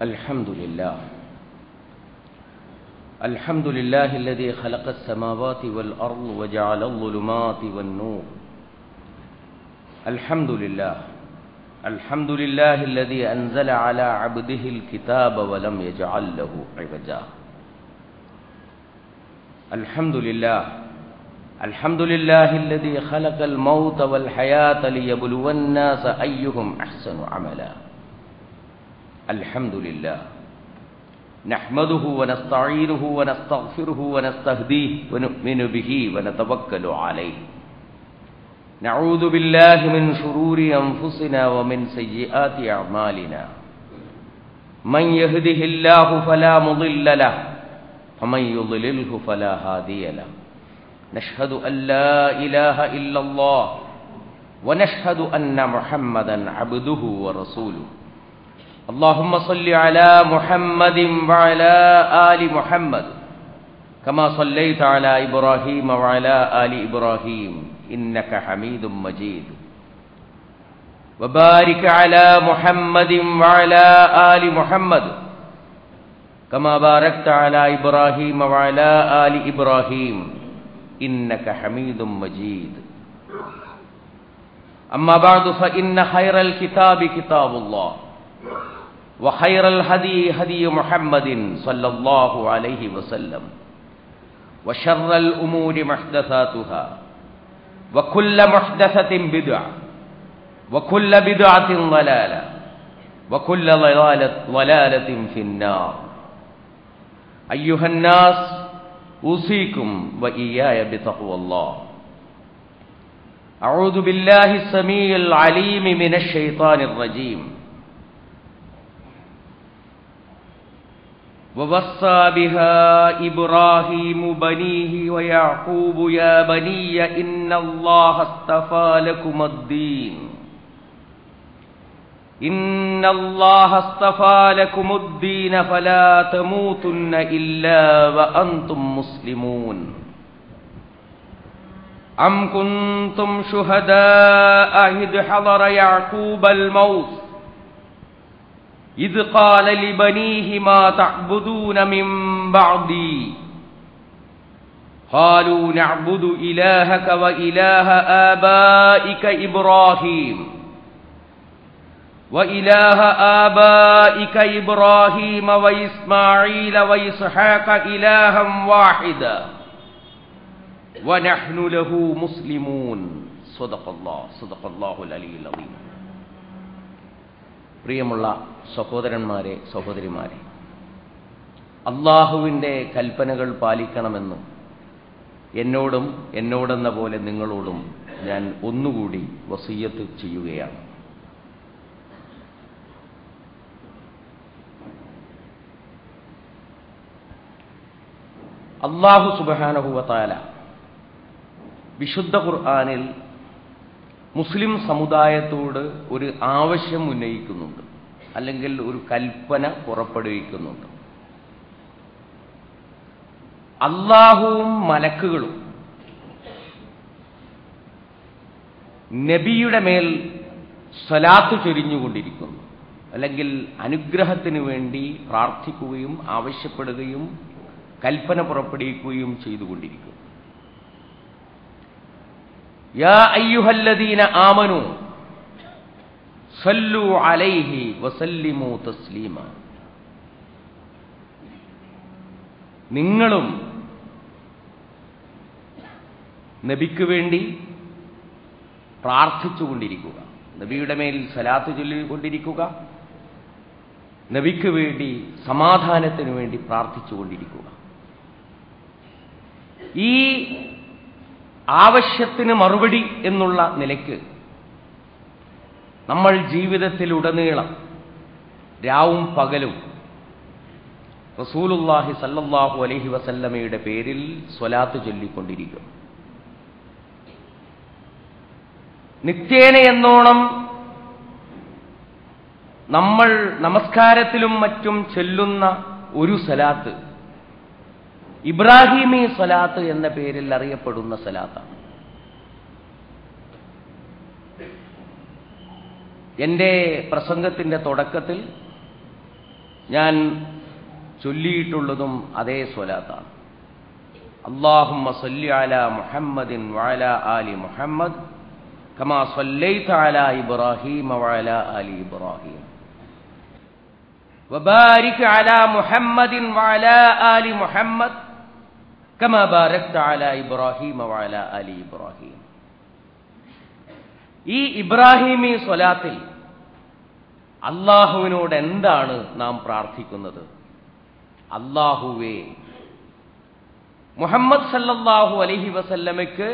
الحمد لله الحمد لله الذي خلق السماوات والأرض وجعل الظلمات والنور الحمد لله الحمد لله الذي أنزل على عبده الكتاب ولم يجعل له عوجا الحمد لله الحمد لله الذي خلق الموت والحياة ليبلو الناس أيهم أحسن عملا الحمد لله نحمده ونستعينه ونستغفره ونستهديه ونؤمن به ونتوكل عليه نعوذ بالله من شرور أنفسنا ومن سيئات أعمالنا من يهده الله فلا مضل له ومن يضلله فلا هادي له نشهد أن لا إله إلا الله ونشهد أن محمدا عبده ورسوله اللهم صل على محمد وعلى آل محمد كما صليت على إبراهيم وعلى آل إبراهيم إنك حميد مجيد وبارك على محمد وعلى آل محمد كما باركت على إبراهيم وعلى آل إبراهيم إنك حميد مجيد أما بعد فإن خير الكتاب كتاب الله وخير الهدي هدي محمد صلى الله عليه وسلم وشر الأمور محدثاتها وكل محدثة بدعة وكل بدعة ضلالة وكل ضلالة, ضلالة في النار أيها الناس أوصيكم وإياي بتقوى الله أعوذ بالله السميع العليم من الشيطان الرجيم ووصى بها إبراهيم بنيه ويعقوب يا بني إن الله اصطفى لكم الدين إن الله اصطفى لكم الدين فلا تموتن إلا وأنتم مسلمون أم كنتم شهداء إذ حضر يعقوب الموت إذ قال لبنيه ما تعبدون من بعدي قالوا نعبد إلهك وإله آبائك إبراهيم وإله آبائك إبراهيم وإسماعيل وإسحاق إلها واحدا ونحن له مسلمون صدق الله صدق الله العلي العظيم പ്രിയമുള്ള സഹോദരന്മാരെ സഹോദരിമാരെ അള്ളാഹുവിൻ്റെ കൽപ്പനകൾ പാലിക്കണമെന്നും എന്നോടും എന്നോടെന്ന പോലെ നിങ്ങളോടും ഞാൻ ഒന്നുകൂടി വസീയത്ത് ചെയ്യുകയാണ് അള്ളാഹു സുബാനഹുവത്താല വിശുദ്ധ ഖുർആാനിൽ മുസ്ലിം സമുദായത്തോട് ഒരു ആവശ്യം ഉന്നയിക്കുന്നുണ്ട് അല്ലെങ്കിൽ ഒരു കൽപ്പന പുറപ്പെടുവിക്കുന്നുണ്ട് അള്ളാഹുവും മലക്കുകളും നബിയുടെ മേൽ സ്വലാത്ത് ചൊരിഞ്ഞുകൊണ്ടിരിക്കുന്നു അല്ലെങ്കിൽ അനുഗ്രഹത്തിന് വേണ്ടി പ്രാർത്ഥിക്കുകയും ആവശ്യപ്പെടുകയും കൽപ്പന പുറപ്പെടുവിക്കുകയും ചെയ്തുകൊണ്ടിരിക്കുന്നു യാ അയ്യുഹല്ലദീന ആമനു സല്ലു അലൈഹി വസല്ലിമു തസ്ലീമ നിങ്ങളും നബിക്ക് വേണ്ടി പ്രാർത്ഥിച്ചുകൊണ്ടിരിക്കുക നബിയുടെ മേൽ സലാത്ത് ചൊല്ലിക്കൊണ്ടിരിക്കുക നബിക്ക് വേണ്ടി സമാധാനത്തിന് വേണ്ടി പ്രാർത്ഥിച്ചുകൊണ്ടിരിക്കുക ഈ ആവശ്യത്തിന് മറുപടി എന്നുള്ള നിലയ്ക്ക് നമ്മൾ ജീവിതത്തിലുടനീളം രാവും പകലും റസൂലുല്ലാഹി സല്ലല്ലാഹു അലൈഹി വസല്ലമയുടെ പേരിൽ സ്വലാത്ത് ചൊല്ലിക്കൊണ്ടിരിക്കും നിത്യേന എന്നോണം നമ്മൾ നമസ്കാരത്തിലും മറ്റും ചൊല്ലുന്ന ഒരു സലാത്ത് ഇബ്രാഹിമി സലാത്ത് എന്ന പേരിൽ അറിയപ്പെടുന്ന സലാത്താണ് എൻ്റെ പ്രസംഗത്തിൻ്റെ തുടക്കത്തിൽ ഞാൻ ചൊല്ലിയിട്ടുള്ളതും അതേ സ്വലാത്താണ് അള്ളാഹുമ്മ സല്ലി അല മുഹമ്മദിൻ വഅല ആലി മുഹമ്മദ് കമാ സല്ലൈത അല ഇബ്രാഹിം വഅല ആലി ഇബ്രാഹിം وبارك على محمد وعلى آل محمد كما باركت على إبراهيم وعلى آل إبراهيم ഈ ഇബ്രാഹിമി സ്വലാത്തിൽ അള്ളാഹുവിനോട് എന്താണ് നാം പ്രാർത്ഥിക്കുന്നത് അള്ളാഹുവേ മുഹമ്മദ് സല്ലല്ലാഹു അലൈഹി വസല്ലമയ്ക്ക്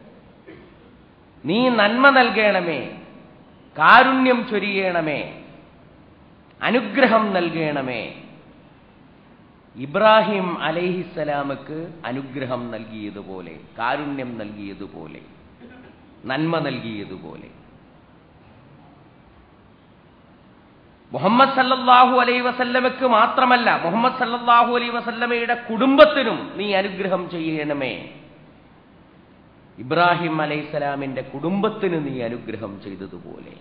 നീ നന്മ നൽകണമേ കാരുണ്യം ചൊരിയണമേ അനുഗ്രഹം നൽകണമേ ഇബ്രാഹിം അലൈഹിസ്സലാമക്ക് അനുഗ്രഹം നൽകിയതുപോലെ കാരുണ്യം നൽകിയതുപോലെ നന്മ നൽകിയതുപോലെ മുഹമ്മദ് സല്ലല്ലാഹു അലൈ വസല്ലമക്ക് മാത്രമല്ല മുഹമ്മദ് സല്ലല്ലാഹു അലൈ വസല്ലമയുടെ കുടുംബത്തിനും നീ അനുഗ്രഹം ചെയ്യണമേ ഇബ്രാഹിം അലൈഹിസ്സലാമിന്റെ കുടുംബത്തിന് നീ അനുഗ്രഹം ചെയ്തതുപോലെ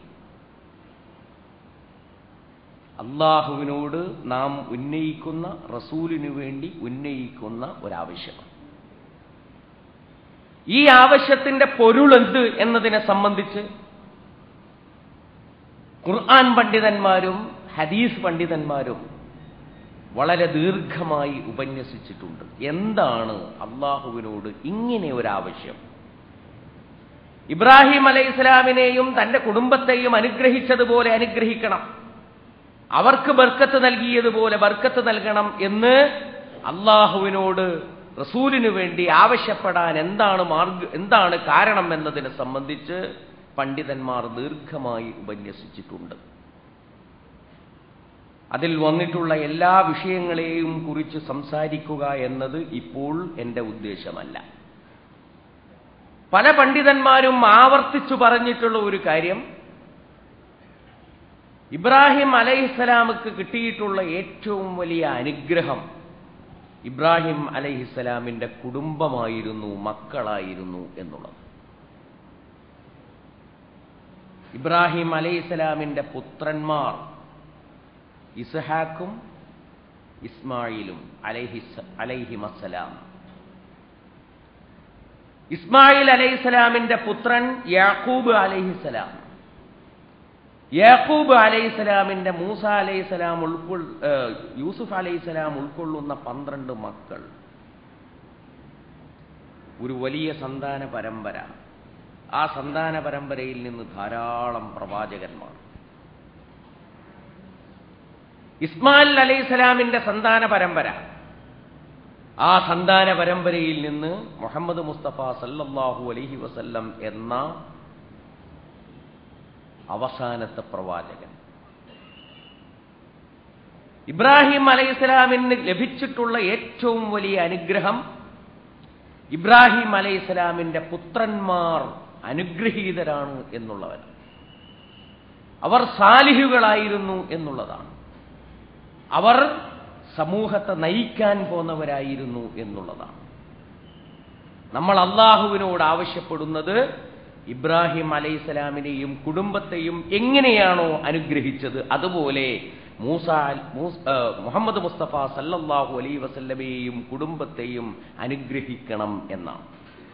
അള്ളാഹുവിനോട് നാം ഉന്നയിക്കുന്ന റസൂലിനു വേണ്ടി ഉന്നയിക്കുന്ന ഒരാവശ്യമാണ് ഈ ആവശ്യത്തിന്റെ പൊരുളെന്ത് എന്നതിനെ സംബന്ധിച്ച് ഖുർആൻ പണ്ഡിതന്മാരും ഹദീസ് പണ്ഡിതന്മാരും വളരെ ദീർഘമായി ഉപന്യസിച്ചിട്ടുണ്ട് എന്താണ് അള്ളാഹുവിനോട് ഇങ്ങനെ ഒരാവശ്യം ഇബ്രാഹിം അലൈഹി ഇസ്ലാമിനെയും തന്റെ കുടുംബത്തെയും അനുഗ്രഹിച്ചതുപോലെ അനുഗ്രഹിക്കണം അവർക്ക് ബർക്കത്ത് നൽകിയതുപോലെ ബർക്കത്ത് നൽകണം എന്ന് അള്ളാഹുവിനോട് റസൂലിനു വേണ്ടി ആവശ്യപ്പെടാൻ എന്താണ് മാർഗ എന്താണ് കാരണം എന്നതിനെ സംബന്ധിച്ച് പണ്ഡിതന്മാർ ദീർഘമായി ഉപന്യസിച്ചിട്ടുണ്ട് അതിൽ വന്നിട്ടുള്ള എല്ലാ വിഷയങ്ങളെയും കുറിച്ച് സംസാരിക്കുക എന്നത് ഇപ്പോൾ എന്റെ ഉദ്ദേശമല്ല പല പണ്ഡിതന്മാരും ആവർത്തിച്ചു പറഞ്ഞിട്ടുള്ള ഒരു കാര്യം ഇബ്രാഹിം അലൈഹിസ്സലാമക്ക് കിട്ടിയിട്ടുള്ള ഏറ്റവും വലിയ അനുഗ്രഹം ഇബ്രാഹിം അലൈഹിസ്സലാമിന്റെ കുടുംബമായിരുന്നു മക്കളായിരുന്നു എന്നുള്ളത് ഇബ്രാഹിം അലൈഹിസ്സലാമിന്റെ പുത്രന്മാർ ഇസ്ഹാക്കും ഇസ്മായിലും അലൈഹിസ് അലൈഹിമസ്സലാം ഇസ്മായിൽ അലൈഹിസ്സലാമിന്റെ പുത്രൻ യാക്കൂബ് അലൈഹിസ്സലാം യാക്കൂബ് അലൈഹിസ്സലാമിന്റെ മൂസ അലൈഹിസ്സലാം ഉൾക്കൊൾ യൂസുഫ് അലൈഹിസ്സലാം ഉൾക്കൊള്ളുന്ന പന്ത്രണ്ട് മക്കൾ ഒരു വലിയ സന്താന പരമ്പര ആ സന്താന പരമ്പരയിൽ നിന്ന് ധാരാളം പ്രവാചകന്മാർ ഇസ്മായിൽ അലൈഹിസ്സലാമിന്റെ സന്താന പരമ്പര ആ സന്താന പരമ്പരയിൽ നിന്ന് മുഹമ്മദ് മുസ്തഫ സല്ലല്ലാഹു അലൈഹി വസല്ലം എന്ന അവസാനത്തെ പ്രവാചകൻ ഇബ്രാഹിം അലൈഹിസ്സലാമിന് ലഭിച്ചിട്ടുള്ള ഏറ്റവും വലിയ അനുഗ്രഹം ഇബ്രാഹിം അലൈഹിസ്സലാമിന്റെ പുത്രന്മാർ അനുഗ്രഹീതരാണ് എന്നുള്ളവൻ അവർ സാലിഹുകളായിരുന്നു എന്നുള്ളതാണ് അവർ സമൂഹത്തെ നയിക്കാൻ പോന്നവരായിരുന്നു എന്നുള്ളതാണ് നമ്മൾ അള്ളാഹുവിനോട് ആവശ്യപ്പെടുന്നത് ഇബ്രാഹിം അലൈഹിസ്സലാമിനെയും കുടുംബത്തെയും എങ്ങനെയാണോ അനുഗ്രഹിച്ചത് അതുപോലെ മൂസ മുഹമ്മദ് മുസ്തഫ സല്ലല്ലാഹു അലൈ വസല്ലമയെയും കുടുംബത്തെയും അനുഗ്രഹിക്കണം എന്നാണ്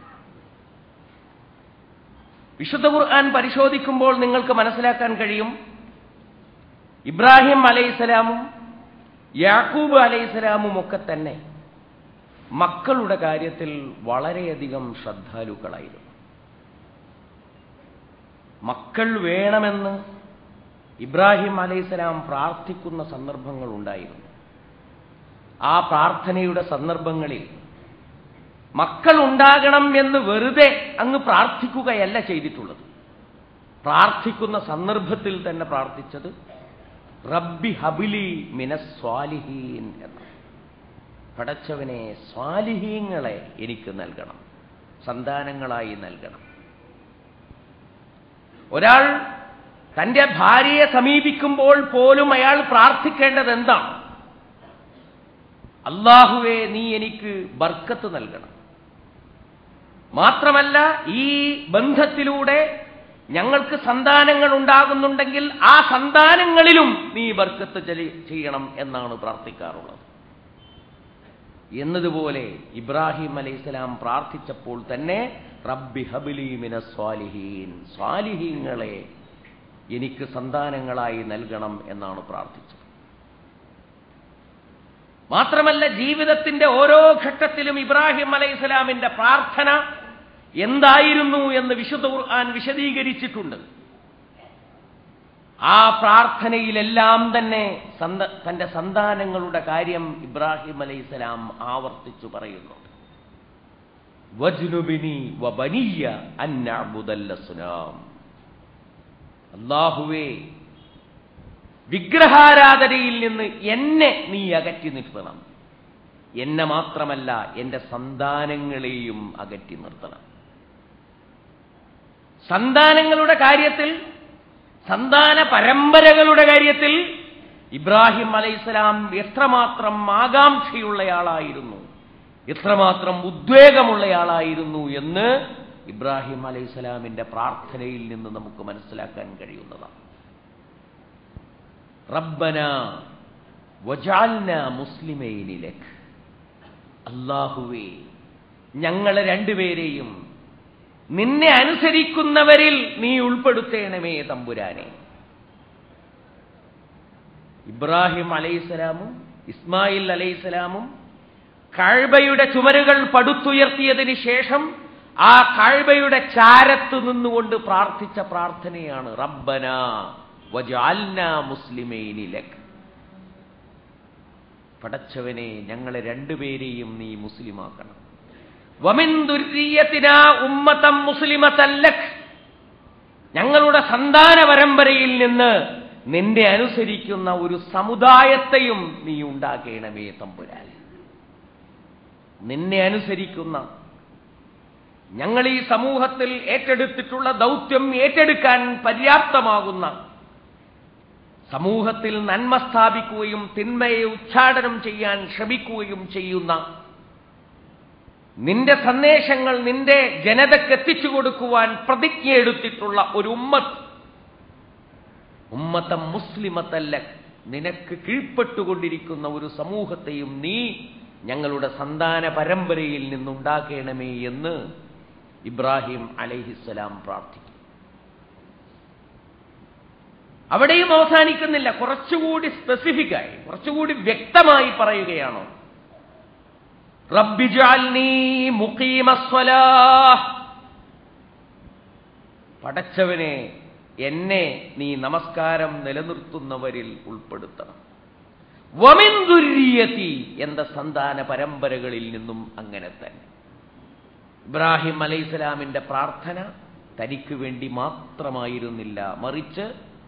വിശുദ്ധ ഖുർആൻ പരിശോധിക്കുമ്പോൾ നിങ്ങൾക്ക് മനസ്സിലാക്കാൻ കഴിയും ഇബ്രാഹിം അലൈഹിസ്സലാമും യാക്കൂബ് അലൈഹിസ്സലാമും ഒക്കെ തന്നെ മക്കളുടെ കാര്യത്തിൽ വളരെയധികം ശ്രദ്ധാലുക്കളായിരുന്നു മക്കൾ വേണമെന്ന് ഇബ്രാഹിം അലൈഹിസ്സലാം പ്രാർത്ഥിക്കുന്ന സന്ദർഭങ്ങൾ ഉണ്ടായിരുന്നു ആ പ്രാർത്ഥനയുടെ സന്ദർഭങ്ങളിൽ മക്കൾ ഉണ്ടാകണം എന്ന് വെറുതെ അങ്ങ് പ്രാർത്ഥിക്കുകയല്ല ചെയ്തിട്ടുള്ളത് പ്രാർത്ഥിക്കുന്ന സന്ദർഭത്തിൽ തന്നെ പ്രാർത്ഥിച്ചത് റബ്ബി ഹബിലി മിനസ്വാലിഹീൻ എന്ന പടച്ചവനെ സ്വാലിഹീങ്ങളെ എനിക്ക് നൽകണം സന്താനങ്ങളായി നൽകണം ഒരാൾ തന്റെ ഭാര്യയെ സമീപിക്കുമ്പോൾ പോലും അയാൾ പ്രാർത്ഥിക്കേണ്ടത് എന്താണ് അള്ളാഹുവെ നീ എനിക്ക് ബർക്കത്ത് നൽകണം മാത്രമല്ല ഈ ബന്ധത്തിലൂടെ ഞങ്ങൾക്ക് സന്താനങ്ങൾ ഉണ്ടാകുന്നുണ്ടെങ്കിൽ ആ സന്താനങ്ങളിലും നീ ബർക്കത്ത് ചെ- ചെയ്യണം എന്നാണ് പ്രാർത്ഥിക്കാറുള്ളത് എന്നതുപോലെ ഇബ്രാഹിം അലൈഹിസ്സലാം പ്രാർത്ഥിച്ചപ്പോൾ തന്നെ റബ്ബി ഹബിലി മിന സ്വാലിഹീൻ സ്വാലിഹീങ്ങളെ എനിക്ക് സന്താനങ്ങളായി നൽകണം എന്നാണ് പ്രാർത്ഥിച്ചത് മാത്രമല്ല ജീവിതത്തിന്റെ ഓരോ ഘട്ടത്തിലും ഇബ്രാഹിം അലൈഹിസ്സലാമിന്റെ പ്രാർത്ഥന എന്തായിരുന്നു എന്ന് വിശുദ്ധ ഖുർആൻ വിശദീകരിച്ചിട്ടുണ്ട് ആ പ്രാർത്ഥനയിലെല്ലാം തന്നെ സന്ത- തന്റെ സന്താനങ്ങളുടെ കാര്യം ഇബ്രാഹിം അലൈഹിസ്സലാം ആവർത്തിച്ചു പറയുന്നുണ്ട് വജ്നുബിനി വബനിയ അന്നഅബുദല്ലസ്നാം അല്ലാഹുവേ വിഗ്രഹാരാധനയിൽ നിന്ന് എന്നെ നീ അകറ്റി നിർത്തണം എന്നെ മാത്രമല്ല എന്റെ സന്താനങ്ങളെയും അകറ്റി നിർത്തണം സന്താനങ്ങളുടെ കാര്യത്തിൽ സന്താന പരമ്പരകളുടെ കാര്യത്തിൽ ഇബ്രാഹിം അലൈഹിസ്സലാം എത്രമാത്രം ആകാംക്ഷയുള്ളയാളായിരുന്നു എത്രമാത്രം ഉദ്വേഗമുള്ളയാളായിരുന്നു എന്ന് ഇബ്രാഹിം അലൈഹിസ്സലാമിന്റെ പ്രാർത്ഥനയിൽ നിന്ന് നമുക്ക് മനസ്സിലാക്കാൻ കഴിയുന്നതാണ് റബ്ബന വജാൽന മുസ്ലിമൈനിലക് അല്ലാഹുവേ ഞങ്ങളെ രണ്ടുപേരെയും നിന്നെ അനുസരിക്കുന്നവരിൽ നീ ഉൾപ്പെടുത്തേണമേ തമ്പുരാനെ ഇബ്രാഹിം അലൈഹിസ്സലാമും ഇസ്മായിൽ അലൈഹിസ്സലാമും കാഴ്ബയുടെ ചുമരുകൾ പടുത്തുയർത്തിയതിന് ശേഷം ആ കാഴ്ബയുടെ ചാരത്ത് നിന്നുകൊണ്ട് പ്രാർത്ഥിച്ച പ്രാർത്ഥനയാണ് റബ്ബന വജാൽന മുസ്ലിമൈനിലക് പടച്ചവനെ ഞങ്ങളെ രണ്ടുപേരെയും നീ മുസ്ലിമാക്കണം വമിൻ ദുര്യത്തിന ഉമ്മത്തം മുസ്ലിമത്തല്ലക് ഞങ്ങളുടെ സന്താന പരമ്പരയിൽ നിന്ന് നിന്റെ അനുസരിക്കുന്ന ഒരു സമുദായത്തെയും നീ ഉണ്ടാക്കേണമേ തമ്പുരാൻ നിന്നെ അനുസരിക്കുന്ന ഞങ്ങൾ ഈ സമൂഹത്തിൽ ഏറ്റെടുത്തിട്ടുള്ള ദൗത്യം ഏറ്റെടുക്കാൻ പര്യാപ്തമാകുന്ന സമൂഹത്തിൽ നന്മ സ്ഥാപിക്കുകയും തിന്മയെ ഉച്ചാടനം ചെയ്യാൻ ശ്രമിക്കുകയും ചെയ്യുന്ന നിന്റെ സന്ദേശങ്ങൾ നിന്റെ ജനതയ്ക്ക് എത്തിച്ചു കൊടുക്കുവാൻ പ്രതിജ്ഞയെടുത്തിട്ടുള്ള ഒരു ഉമ്മത്ത് ഉമ്മത്തം മുസ്ലിമത്തല്ല നിനക്ക് കീഴ്പ്പെട്ടുകൊണ്ടിരിക്കുന്ന ഒരു സമൂഹത്തെയും നീ ഞങ്ങളുടെ സന്താന പരമ്പരയിൽ നിന്നുണ്ടാക്കണമേ എന്ന് ഇബ്രാഹിം അലൈഹിസ്സലാം പ്രാർത്ഥിക്കും അവിടെയും അവസാനിക്കുന്നില്ല കുറച്ചുകൂടി സ്പെസിഫിക്കായി കുറച്ചുകൂടി വ്യക്തമായി പറയുകയാണോ റബ്ബിജാൽനീ മുഖീമസ്വലാഹ് പടച്ചവനെ എന്നെ നീ നമസ്കാരം നിലനിർത്തുന്നവരിൽ ഉൾപ്പെടുത്തണം വമിൻ ദുര്യത്തി എന്ന സന്താന പരമ്പരകളിൽ നിന്നും അങ്ങനെ തന്നെ ഇബ്രാഹിം അലൈഹിസ്സലാമിന്റെ പ്രാർത്ഥന തനിക്ക് വേണ്ടി മാത്രമായിരുന്നില്ല മറിച്ച്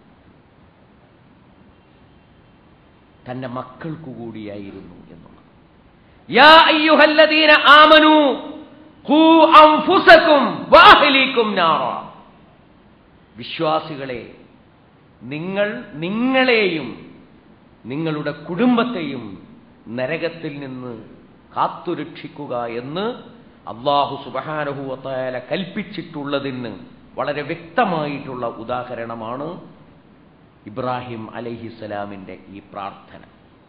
തന്റെ മക്കൾക്കു കൂടിയായിരുന്നു എന്നുള്ളത് യാ അയ്യുഹല്ലദീന ആമനു ഖൂ അൻഫുസകും വഅഹ്ലീകും നാറ വിശ്വാസികളെ നിങ്ങൾ നിങ്ങളെയും നിങ്ങളുടെ കുടുംബത്തെയും നരകത്തിൽ നിന്ന് കാത്തുരക്ഷിക്കുക എന്ന് അള്ളാഹു സുബഹാനഹുവത്തായാല കൽപ്പിച്ചിട്ടുള്ളതിന് വളരെ വ്യക്തമായിട്ടുള്ള ഉദാഹരണമാണ് ഇബ്രാഹിം അലൈഹിസ്സലാമിന്റെ ഈ പ്രാർത്ഥന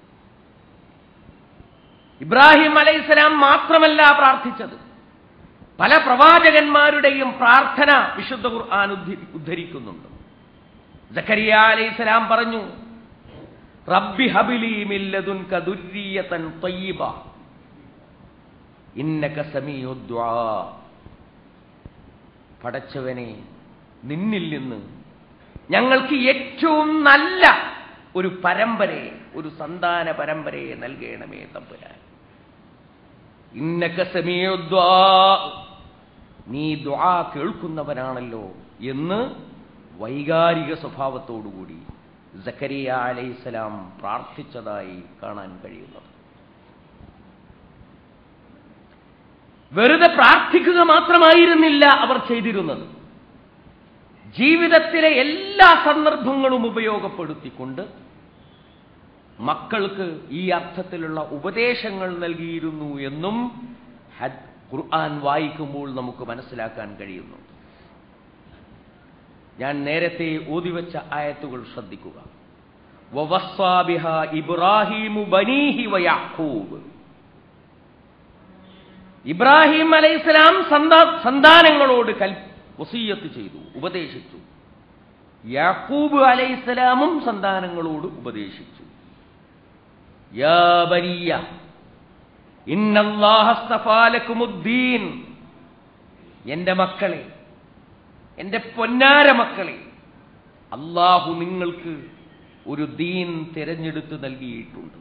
ഇബ്രാഹിം അലൈഹിസ്സലാം മാത്രമല്ല പ്രാർത്ഥിച്ചത് പല പ്രവാചകന്മാരുടെയും പ്രാർത്ഥന വിശുദ്ധ ഖുർആൻ ഉദ്ധരി- ഉദ്ധരിക്കുന്നുണ്ട് സക്കരിയ അലൈഹിസ്സലാം പറഞ്ഞു റബ്ബി ഹബിലി മില്ലതുൻക ദുർരിയതൻ തയ്യിബ ഇന്നക സമീഉ ദുആ പടച്ചവനെ നിന്നിൽ നിന്ന് ഞങ്ങൾക്ക് ഏറ്റവും നല്ല ഒരു പരമ്പരയെ ഒരു സന്താന പരമ്പരയെ നൽകണമേ തമ്പുരാൻ ഇന്നക സമീഉ ദുആ നീ ദുആ കേൾക്കുന്നവനാണല്ലോ എന്ന് വൈകാരിക സ്വഭാവത്തോടുകൂടി സക്കരിയ അലൈഹിസ്സലാം പ്രാർത്ഥിച്ചതായി കാണാൻ കഴിയുന്നത് വെറുതെ പ്രാർത്ഥിക്കുക മാത്രമായിരുന്നില്ല അവർ ചെയ്തിരുന്നത് ജീവിതത്തിലെ എല്ലാ സന്ദർഭങ്ങളും ഉപയോഗപ്പെടുത്തിക്കൊണ്ട് മക്കൾക്ക് ഈ അർത്ഥത്തിലുള്ള ഉപദേശങ്ങൾ നൽകിയിരുന്നു എന്നും ഹദ് ഖുർആൻ വായിക്കുമ്പോൾ നമുക്ക് മനസ്സിലാക്കാൻ കഴിയുന്നു ഞാൻ നേരത്തെ ഓതിവെച്ച ആയത്തുകൾ ശ്രദ്ധിക്കുക വവസ്സാ ബിഹാ ഇബ്രാഹീമു ബനീഹി വയാഖൂബ് ഇബ്രാഹിം അലൈഹിസ്സലാം സന്താ- സന്താനങ്ങളോട് കൽ വസീയത്ത് ചെയ്തു ഉപദേശിച്ചു യാക്കൂബ് അലൈഹിസ്സലാമും സന്താനങ്ങളോട് ഉപദേശിച്ചു യാ ബനിയ ഇന്നല്ലാഹ അസ്തഫാ ലക്കുമുദ്ദീൻ എന്റെ മക്കളെ എന്റെ പൊന്നാര മക്കളെ അള്ളാഹു നിങ്ങൾക്ക് ഒരു ദീൻ തിരഞ്ഞെടുത്ത് നൽകിയിട്ടുണ്ട്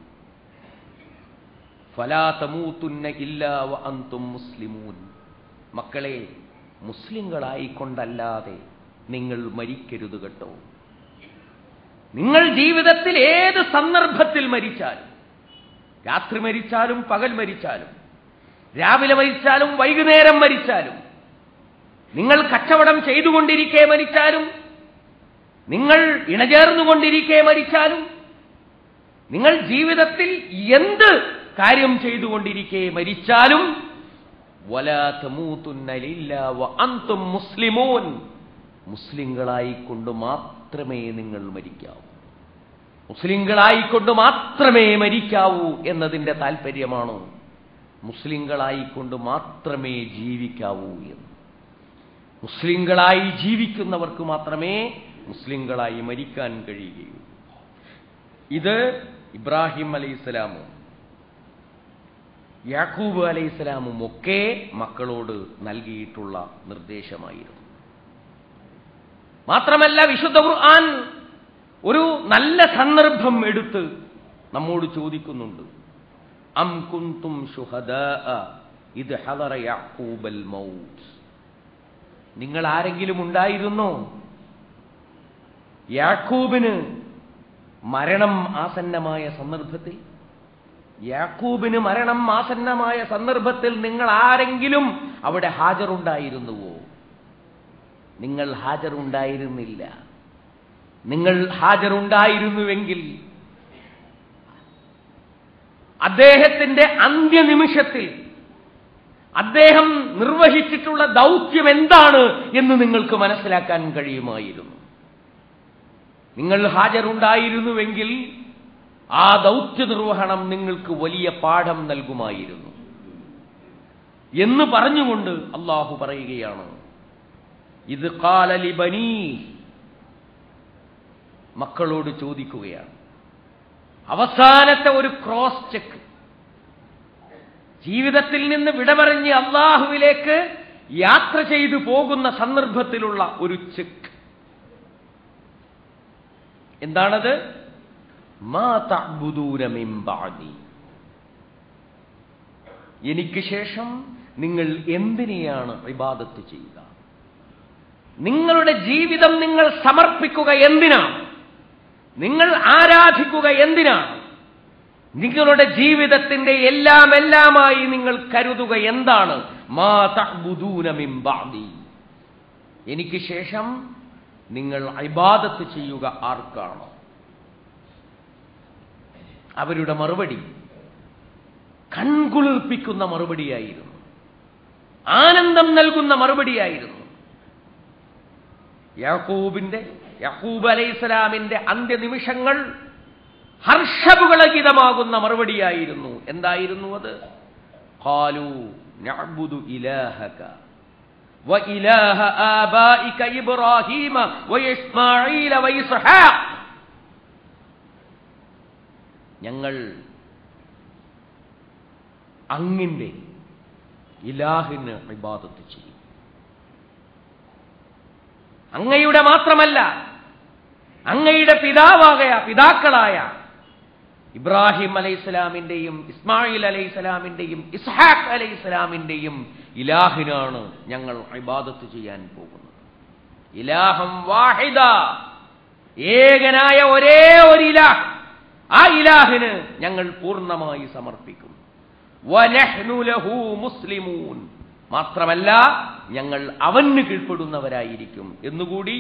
ഫലാ തമൂത്തുന്ന ഇല്ലാ വ അന്തും മുസ്ലിമൂൻ മക്കളെ മുസ്ലിങ്ങളായിക്കൊണ്ടല്ലാതെ നിങ്ങൾ മരിക്കരുത് കേട്ടോ നിങ്ങൾ ജീവിതത്തിൽ ഏത് സന്ദർഭത്തിൽ മരിച്ചാലും രാത്രി മരിച്ചാലും പകൽ മരിച്ചാലും രാവിലെ മരിച്ചാലും വൈകുന്നേരം മരിച്ചാലും നിങ്ങൾ കച്ചവടം ചെയ്തുകൊണ്ടിരിക്കെ മരിച്ചാലും നിങ്ങൾ ഇണചേർന്നുകൊണ്ടിരിക്കെ മരിച്ചാലും നിങ്ങൾ ജീവിതത്തിൽ എന്ത് കാര്യം ചെയ്തുകൊണ്ടിരിക്കെ മരിച്ചാലും വലാ തമൂത്തുന്ന ഇല്ലാ വ അന്തും മുസ്ലിമൂൻ മുസ്ലിങ്ങളായിക്കൊണ്ട് മാത്രമേ നിങ്ങൾ മരിക്കാവൂ മുസ്ലിങ്ങളായിക്കൊണ്ട് മാത്രമേ മരിക്കാവൂ എന്നതിന്റെ താല്പര്യമാണ് മുസ്ലിങ്ങളായിക്കൊണ്ട് മാത്രമേ ജീവിക്കാവൂ എന്ന് മുസ്ലിങ്ങളായി ജീവിക്കുന്നവർക്ക് മാത്രമേ മുസ്ലിങ്ങളായി മരിക്കാൻ കഴിയുകയുള്ളൂ ഇത് ഇബ്രാഹിം അലൈഹിസ്സലാമും യാക്കൂബ് അലൈഹിസ്സലാമും ഒക്കെ മക്കളോട് നൽകിയിട്ടുള്ള നിർദ്ദേശമായിരുന്നു മാത്രമല്ല വിശുദ്ധ ഖുർആൻ ഒരു നല്ല സന്ദർഭം എടുത്ത് നമ്മോട് ചോദിക്കുന്നുണ്ട് അം കുന്തും ഷുഹദാ ഇത് ഹദറ യാക്കൂബൽ മൗത്ത് നിങ്ങൾ ആരെങ്കിലും ഉണ്ടായിരുന്നോ യാക്കൂബിന് മരണം ആസന്നമായ സന്ദർഭത്തിൽ യാക്കൂബിന് മരണം ആസന്നമായ സന്ദർഭത്തിൽ നിങ്ങൾ ആരെങ്കിലും അവിടെ ഹാജറുണ്ടായിരുന്നുവോ നിങ്ങൾ ഹാജറുണ്ടായിരുന്നില്ല നിങ്ങൾ ഹാജറുണ്ടായിരുന്നുവെങ്കിൽ അദ്ദേഹത്തിന്റെ അന്ത്യനിമിഷത്തിൽ അദ്ദേഹം നിർവഹിച്ചിട്ടുള്ള ദൗത്യം എന്താണ് എന്ന് നിങ്ങൾക്ക് മനസ്സിലാക്കാൻ കഴിയുമായിരുന്നു നിങ്ങൾ ഹാജരുണ്ടായിരുന്നുവെങ്കിൽ ആ ദൗത്യ നിർവഹണം നിങ്ങൾക്ക് വലിയ പാഠം നൽകുമായിരുന്നു എന്ന് പറഞ്ഞുകൊണ്ട് അള്ളാഹു പറയുകയാണ് ഇത് കാലലിബനീ മക്കളോട് ചോദിക്കുകയാണ് അവസാനത്തെ ഒരു ക്രോസ് ചെക്ക് ജീവിതത്തിൽ നിന്ന് വിട പറഞ്ഞ് അള്ളാഹുവിലേക്ക് യാത്ര ചെയ്തു പോകുന്ന സന്ദർഭത്തിലുള്ള ഒരു ചെക്ക് എന്താണത് മാ തഅ്ബുദൂന മിൻ ബഅദി എനിക്ക് ശേഷം നിങ്ങൾ എന്തിനെയാണ് ഇബാദത്ത് ചെയ്യുക നിങ്ങളുടെ ജീവിതം നിങ്ങൾ സമർപ്പിക്കുക എന്തിനാണ് നിങ്ങൾ ആരാധിക്കുക എന്തിനാണ് നിങ്ങളുടെ ജീവിതത്തിന്റെ എല്ലാം എല്ലാമായി നിങ്ങൾ കരുതുക എന്താണ് മാ തഅ്ബുദൂന മിൻ ബഅദി എനിക്ക് ശേഷം നിങ്ങൾ ഇബാദത്ത് ചെയ്യുക ആർക്കാണോ അവരുടെ മറുപടി കൺകുളിർപ്പിക്കുന്ന മറുപടിയായിരുന്നു ആനന്ദം നൽകുന്ന മറുപടിയായിരുന്നു യാക്കൂബിന്റെ യാക്കൂബ് അലൈഹിസ്സലാമിന്റെ അന്ത്യനിമിഷങ്ങൾ ഹർഷപുകളകിതമാകുന്ന മറുപടിയായിരുന്നു എന്തായിരുന്നു അത് ഖാലു നഅ്ബുദു ഇലാഹക وإله آبائك إبراهيم وإسماعيل وإسحاق ഞങ്ങൾ അങ്ങിന്റെ ഇലാഹിന് ഇബാദത്ത് ചെയ്യും അങ്ങയുടെ മാത്രമല്ല അങ്ങയുടെ പിതാവാകയ പിതാക്കളായ ഇബ്രാഹിം അലൈഹിസ്സലാമിന്റെയും ഇസ്മായിൽ അലൈഹിസ്സലാമിന്റെയും ഇസ്ഹാഖ് അലൈഹിസ്സലാമിന്റെയും ഇലാഹിനാണ് ഞങ്ങൾ ഇബാദത്ത് ചെയ്യാൻ പോകുന്നത് ഇലാഹം വാഹിദ ഏകനായ ഒരേ ഒരു ഇലാഹ് ആ ഇലാഹിന് ഞങ്ങൾ പൂർണ്ണമായി സമർപ്പിക്കും വനഹ്നു ലഹു മുസ്ലിമൂൻ മാത്രമല്ല ഞങ്ങൾ അവന് കീഴ്പ്പെടുന്നവരായിരിക്കും എന്നുകൂടി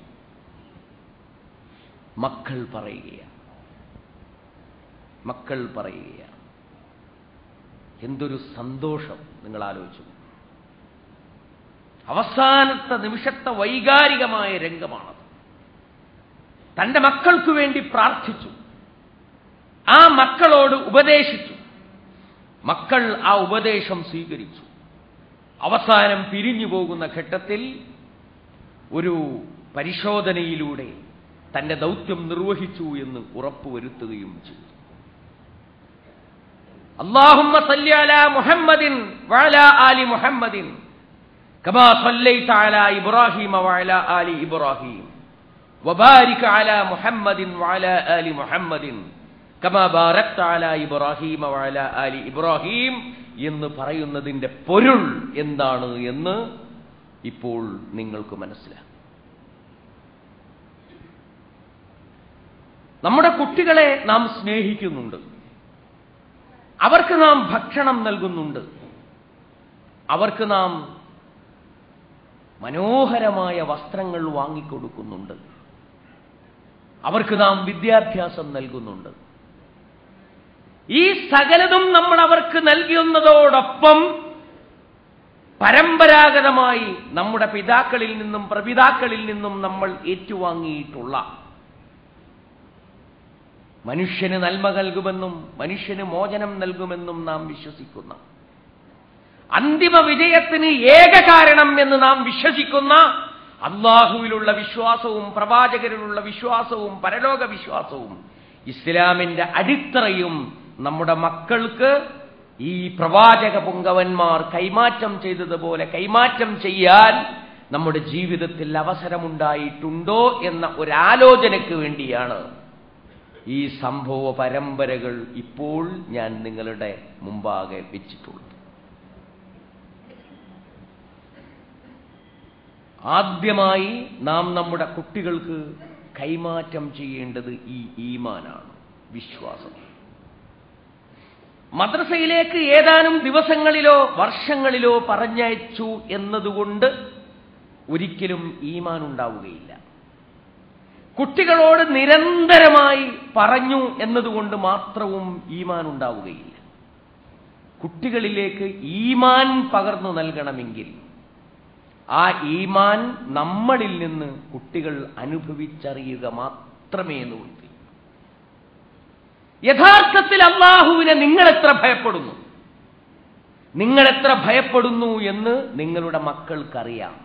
മക്കൾ പറയുകയാണ് മക്കൾ പറയുകയാണ് എന്തൊരു സന്തോഷം നിങ്ങൾ ആലോചിച്ചു അവസാനത്തെ നിമിഷത്തെ വൈകാരികമായ രംഗമാണത് തന്റെ മക്കൾക്ക് വേണ്ടി പ്രാർത്ഥിച്ചു ആ മക്കളോട് ഉപദേശിച്ചു മക്കൾ ആ ഉപദേശം സ്വീകരിച്ചു അവസാനം പിരിഞ്ഞു പോകുന്ന ഘട്ടത്തിൽ ഒരു പരിശോധനയിലൂടെ തന്റെ ദൗത്യം നിർവഹിച്ചു എന്ന് ഉറപ്പുവരുത്തുകയും ചെയ്തു അള്ളാഹുമ്മ സല്ലി അലാ മുഹമ്മദിൻ വഅല ആലി മുഹമ്മദിൻ കമാ സല്ലൈത അലാ ഇബ്രാഹിമ വഅല ആലി ഇബ്രാഹിം വബാരിക അലാ മുഹമ്മദിൻ വഅല ആലി മുഹമ്മദിൻ കമാ ബാരക്ത അലാ ഇബ്രാഹിമ വഅല ആലി ഇബ്രാഹിം എന്ന് പറയുന്നതിന്റെ പൊരുൾ എന്താണ് എന്ന് ഇപ്പോൾ നിങ്ങൾക്ക് മനസ്സിലാകും നമ്മുടെ കുട്ടികളെ നാം സ്നേഹിക്കുന്നുണ്ട് അവർക്ക് നാം ഭക്ഷണം നൽകുന്നുണ്ട് അവർക്ക് നാം മനോഹരമായ വസ്ത്രങ്ങൾ വാങ്ങിക്കൊടുക്കുന്നുണ്ട് അവർക്ക് നാം വിദ്യാഭ്യാസം നൽകുന്നുണ്ട് ഈ സകലതും നമ്മൾ അവർക്ക് നൽകുന്നതോടൊപ്പം പരമ്പരാഗതമായി നമ്മുടെ പിതാക്കളിൽ നിന്നും പ്രപിതാക്കളിൽ നിന്നും നമ്മൾ ഏറ്റുവാങ്ങിയിട്ടുള്ള മനുഷ്യന് നന്മ നൽകുമെന്നും മനുഷ്യന് മോചനം നൽകുമെന്നും നാം വിശ്വസിക്കുന്ന അന്തിമ വിജയത്തിന് ഏക കാരണം എന്ന് നാം വിശ്വസിക്കുന്ന അള്ളാഹുവിലുള്ള വിശ്വാസവും പ്രവാചകരിലുള്ള വിശ്വാസവും പരലോക വിശ്വാസവും ഇസ്ലാമിന്റെ അടിത്തറയും നമ്മുടെ മക്കൾക്ക് ഈ പ്രവാചക പുങ്കവന്മാർ കൈമാറ്റം ചെയ്തതുപോലെ കൈമാറ്റം ചെയ്യാൻ നമ്മുടെ ജീവിതത്തിൽ അവസരമുണ്ടായിട്ടുണ്ടോ എന്ന ഒരാലോചനയ്ക്ക് വേണ്ടിയാണ് ഈ സംഭവ പരമ്പരകൾ ഇപ്പോൾ ഞാൻ നിങ്ങളുടെ മുമ്പാകെ വെച്ചിട്ടുള്ളത് ആദ്യമായി നാം നമ്മുടെ കുട്ടികൾക്ക് കൈമാറ്റം ചെയ്യേണ്ടത് ഈ ഈമാനാണ് വിശ്വാസം മദ്രസയിലേക്ക് ഏതാനും ദിവസങ്ങളിലോ വർഷങ്ങളിലോ പറഞ്ഞയച്ചു എന്നതുകൊണ്ട് ഒരിക്കലും ഈമാൻ ഉണ്ടാവുകയില്ല കുട്ടികളോട് നിരന്തരമായി പറഞ്ഞു എന്നതുകൊണ്ട് മാത്രവും ഈമാൻ ഉണ്ടാവുകയില്ല കുട്ടികളിലേക്ക് ഈമാൻ പകർന്നു നൽകണമെങ്കിൽ ആ ഈമാൻ നമ്മളിൽ നിന്ന് കുട്ടികൾ അനുഭവിച്ചറിയുക മാത്രമേ നിവൃത്തി യഥാർത്ഥത്തിൽ അള്ളാഹുവിനെ നിങ്ങളെത്ര ഭയപ്പെടുന്നു നിങ്ങളെത്ര ഭയപ്പെടുന്നു എന്ന് നിങ്ങളുടെ മക്കൾക്കറിയാം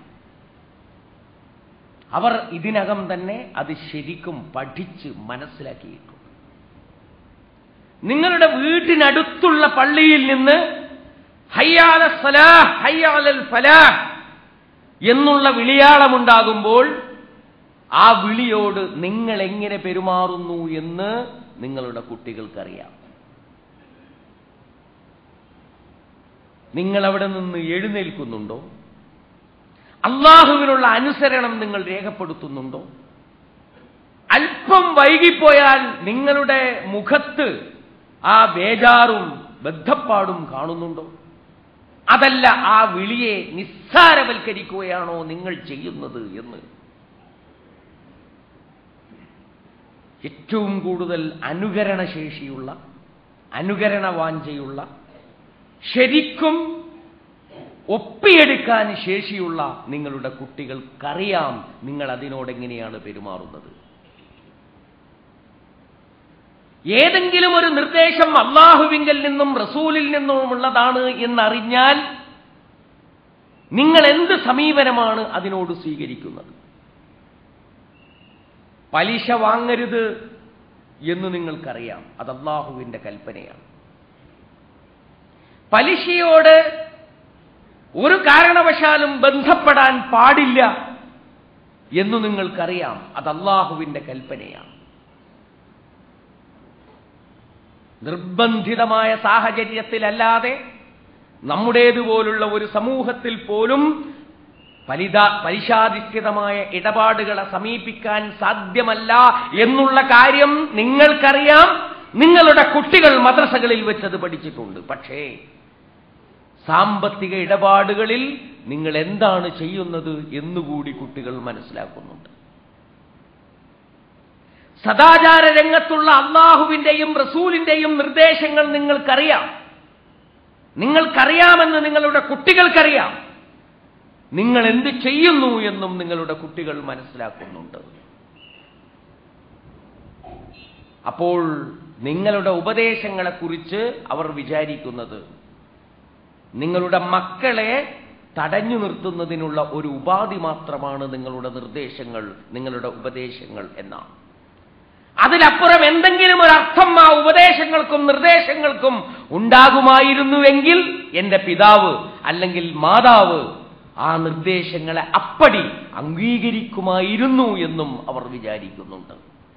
അവർ ഇതിനകം തന്നെ അത് ശരിക്കും പഠിച്ച് മനസ്സിലാക്കിയിട്ടുണ്ട് നിങ്ങളുടെ വീട്ടിനടുത്തുള്ള പള്ളിയിൽ നിന്ന് ഹയ്യാല സലാഹ് ഹയ്യാലൽ ഫലാഹ് എന്നുള്ള വിളിയാളമുണ്ടാകുമ്പോൾ ആ വിളിയോട് നിങ്ങൾ എങ്ങനെ പെരുമാറുന്നു എന്ന് നിങ്ങളുടെ കുട്ടികൾക്കറിയാം നിങ്ങൾ അവിടെ നിന്ന് എഴുന്നേൽക്കുന്നുണ്ടോ അള്ളാഹുവിനുള്ള അനുസരണം നിങ്ങൾ രേഖപ്പെടുത്തുന്നുണ്ടോ അല്പം വൈകിപ്പോയാൽ നിങ്ങളുടെ മുഖത്ത് ആ ബേജാറും ബദ്ധപ്പാടും കാണുന്നുണ്ടോ അതല്ല ആ വിളിയെ നിസ്സാരവൽക്കരിക്കുകയാണോ നിങ്ങൾ ചെയ്യുന്നത് എന്ന് ഏറ്റവും കൂടുതൽ അനുകരണശേഷിയുള്ള അനുകരണ വാഞ്ചയുള്ള ശരിക്കും ഒപ്പിയെടുക്കാൻ ശേഷിയുള്ള നിങ്ങളുടെ കുട്ടികൾക്കറിയാം നിങ്ങൾ അതിനോടെങ്ങനെയാണ് പെരുമാറുന്നത് ഏതെങ്കിലും ഒരു നിർദ്ദേശം അള്ളാഹുവിങ്കിൽ നിന്നും റസൂലിൽ നിന്നുമുള്ളതാണ് എന്നറിഞ്ഞാൽ നിങ്ങൾ എന്ത് സമീപനമാണ് അതിനോട് സ്വീകരിക്കുന്നത് പലിശ വാങ്ങരുത് എന്ന് നിങ്ങൾക്കറിയാം അത് അള്ളാഹുവിന്റെ കൽപ്പനയാണ് പലിശയോട് ഒരു കാരണവശാലും ബന്ധപ്പെടാൻ പാടില്ല എന്ന് നിങ്ങൾക്കറിയാം അത് അള്ളാഹുവിന്റെ കൽപ്പനയാണ് നിർബന്ധിതമായ സാഹചര്യത്തിലല്ലാതെ നമ്മുടേതുപോലുള്ള ഒരു സമൂഹത്തിൽ പോലും പലിത പലിശാധിഷ്ഠിതമായ ഇടപാടുകളെ സമീപിക്കാൻ സാധ്യമല്ല എന്നുള്ള കാര്യം നിങ്ങൾക്കറിയാം നിങ്ങളുടെ കുട്ടികൾ മദ്രസകളിൽ വെച്ചത് പഠിച്ചിട്ടുണ്ട് പക്ഷേ സാമ്പത്തിക ഇടപാടുകളിൽ നിങ്ങൾ എന്താണ് ചെയ്യുന്നത് എന്നുകൂടി കുട്ടികൾ മനസ്സിലാക്കുന്നുണ്ട് സദാചാര രംഗത്തുള്ള അള്ളാഹുവിന്റെയും റസൂലിന്റെയും നിർദ്ദേശങ്ങൾ നിങ്ങൾക്കറിയാം നിങ്ങൾക്കറിയാമെന്ന് നിങ്ങളുടെ കുട്ടികൾക്കറിയാം നിങ്ങൾ എന്ത് ചെയ്യുന്നു എന്നും നിങ്ങളുടെ കുട്ടികൾ മനസ്സിലാക്കുന്നുണ്ട് അപ്പോൾ നിങ്ങളുടെ ഉപദേശങ്ങളെക്കുറിച്ച് അവർ വിചാരിക്കുന്നത് നിങ്ങളുടെ മക്കളെ തടഞ്ഞു നിർത്തുന്നതിനുള്ള ഒരു ഉപാധി മാത്രമാണ് നിങ്ങളുടെ നിർദ്ദേശങ്ങൾ നിങ്ങളുടെ ഉപദേശങ്ങൾ എന്നാണ് അതിലപ്പുറം എന്തെങ്കിലും ഒരു അർത്ഥം ആ ഉപദേശങ്ങൾക്കും നിർദ്ദേശങ്ങൾക്കും ഉണ്ടാകുമായിരുന്നുവെങ്കിൽ എന്റെ പിതാവ് അല്ലെങ്കിൽ മാതാവ് ആ നിർദ്ദേശങ്ങളെ അപ്പടി അംഗീകരിക്കുമായിരുന്നു എന്നും അവർ വിചാരിക്കുന്നുണ്ട്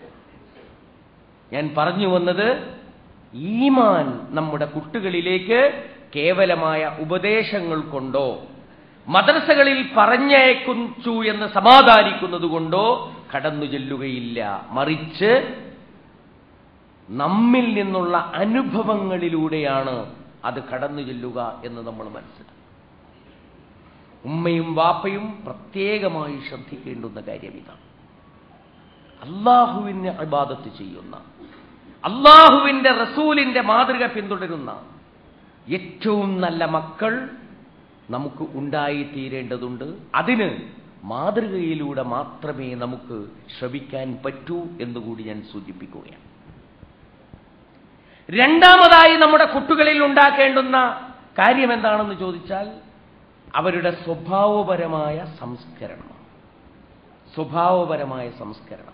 ഞാൻ പറഞ്ഞു വന്നത് ഈമാൻ നമ്മുടെ കുട്ടികളിലേക്ക് കേവലമായ ഉപദേശങ്ങൾ കൊണ്ടോ മദ്രസകളിൽ പറഞ്ഞയക്കുന്നു എന്ന് സമാധാനിക്കുന്നത് കൊണ്ടോ കടന്നു ചെല്ലുകയില്ല മറിച്ച് നമ്മിൽ നിന്നുള്ള അനുഭവങ്ങളിലൂടെയാണ് അത് കടന്നു ചെല്ലുക എന്ന് നമ്മൾ മനസ്സിലാക്കും ഉമ്മയും വാപ്പയും പ്രത്യേകമായി ശ്രദ്ധിക്കേണ്ടുന്ന കാര്യം ഇതാണ് അള്ളാഹുവിനെ അബാദത്ത് ചെയ്യുന്ന അള്ളാഹുവിന്റെ റസൂലിന്റെ മാതൃക പിന്തുടരുന്ന ഏറ്റവും നല്ല മക്കൾ നമുക്ക് ഉണ്ടായിത്തീരേണ്ടതുണ്ട് അതിന് മാതൃകയിലൂടെ മാത്രമേ നമുക്ക് ശ്രമിക്കാൻ പറ്റൂ എന്നുകൂടി ഞാൻ സൂചിപ്പിക്കുകയാണ് രണ്ടാമതായി നമ്മുടെ കുട്ടികളിൽ ഉണ്ടാക്കേണ്ടുന്ന കാര്യം എന്താണെന്ന് ചോദിച്ചാൽ അവരുടെ സ്വഭാവപരമായ സംസ്കരണം സ്വഭാവപരമായ സംസ്കരണം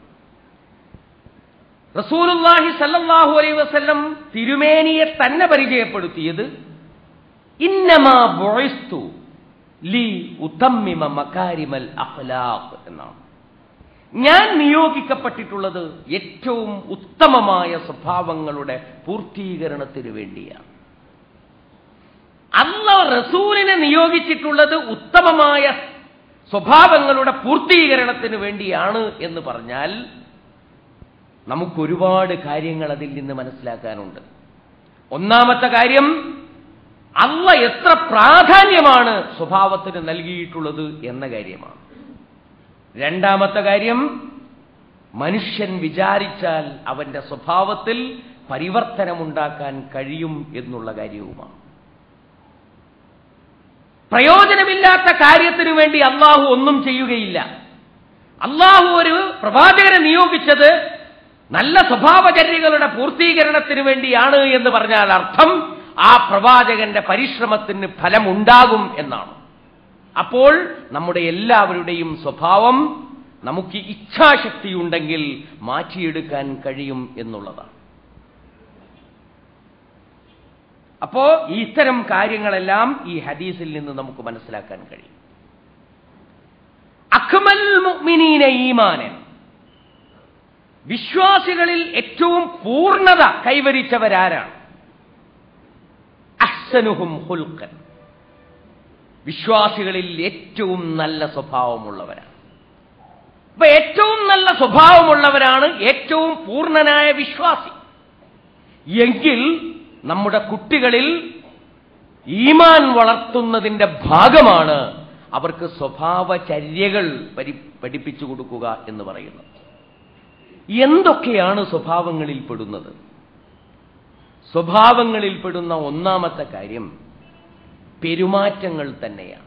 റസൂലുല്ലാഹി സല്ലല്ലാഹു അലൈഹി വസല്ലം തിരുമേനിയെ തന്നെ പരിചയപ്പെടുത്തിയത് ഇന്നമാ ബുഇസ്തു ലി ഉതമ്മിമ മകാരിമൽ അഖ്ലാഖ് എന്നാണ് ഞാൻ നിയോഗിക്കപ്പെട്ടിട്ടുള്ളത് ഏറ്റവും ഉത്തമമായ സ്വഭാവങ്ങളുടെ പൂർത്തീകരണത്തിന് വേണ്ടിയാണ് അല്ല റസൂലിനെ നിയോഗിച്ചിട്ടുള്ളത് ഉത്തമമായ സ്വഭാവങ്ങളുടെ പൂർത്തീകരണത്തിന് വേണ്ടിയാണ് എന്ന് പറഞ്ഞാൽ നമുക്കൊരുപാട് കാര്യങ്ങൾ അതിൽ നിന്ന് മനസ്സിലാക്കാനുണ്ട് ഒന്നാമത്തെ കാര്യം അല്ല എത്ര പ്രാധാന്യമാണ് സ്വഭാവത്തിന് നൽകിയിട്ടുള്ളത് എന്ന കാര്യമാണ് രണ്ടാമത്തെ കാര്യം മനുഷ്യൻ വിചാരിച്ചാൽ അവന്റെ സ്വഭാവത്തിൽ പരിവർത്തനമുണ്ടാക്കാൻ കഴിയും എന്നുള്ള കാര്യവുമാണ് പ്രയോജനമില്ലാത്ത കാര്യത്തിനു വേണ്ടി അള്ളാഹു ഒന്നും ചെയ്യുകയില്ല അള്ളാഹു ഒരു പ്രവാചകനെ നിയോഗിച്ചത് നല്ല സ്വഭാവചര്യകളുടെ പൂർത്തീകരണത്തിന് വേണ്ടിയാണ് എന്ന് പറഞ്ഞാൽ അർത്ഥം ആ പ്രവാചകന്റെ പരിശ്രമത്തിന് ഫലമുണ്ടാകും എന്നാണ് അപ്പോൾ നമ്മുടെ എല്ലാവരുടെയും സ്വഭാവം നമുക്ക് ഇച്ഛാശക്തിയുണ്ടെങ്കിൽ മാറ്റിയെടുക്കാൻ കഴിയും എന്നുള്ളതാണ് അപ്പോ ഈ ഇത്തരം കാര്യങ്ങളെല്ലാം ഈ ഹദീസിൽ നിന്ന് നമുക്ക് മനസ്സിലാക്കാൻ കഴിയും അഖ്മൽ മുഅ്മിനീന ഈമാനൻ വിശ്വാസികളിൽ ഏറ്റവും പൂർണ്ണത കൈവരിച്ചവരാരാണ് അഹ്സനുഹും ഹുൽക്കൻ വിശ്വാസികളിൽ ഏറ്റവും നല്ല സ്വഭാവമുള്ളവരാണ് അപ്പൊ ഏറ്റവും നല്ല സ്വഭാവമുള്ളവരാണ് ഏറ്റവും പൂർണ്ണനായ വിശ്വാസി എങ്കിൽ നമ്മുടെ കുട്ടികളിൽ ഈമാൻ വളർത്തുന്നതിന്റെ ഭാഗമാണ് അവർക്ക് സ്വഭാവചര്യകൾ പരി പഠിപ്പിച്ചു കൊടുക്കുക എന്ന് പറയുന്നത് എന്തൊക്കെയാണ് സ്വഭാവങ്ങളിൽ പെടുന്നത് സ്വഭാവങ്ങളിൽ പെടുന്ന ഒന്നാമത്തെ കാര്യം പെരുമാറ്റങ്ങൾ തന്നെയാണ്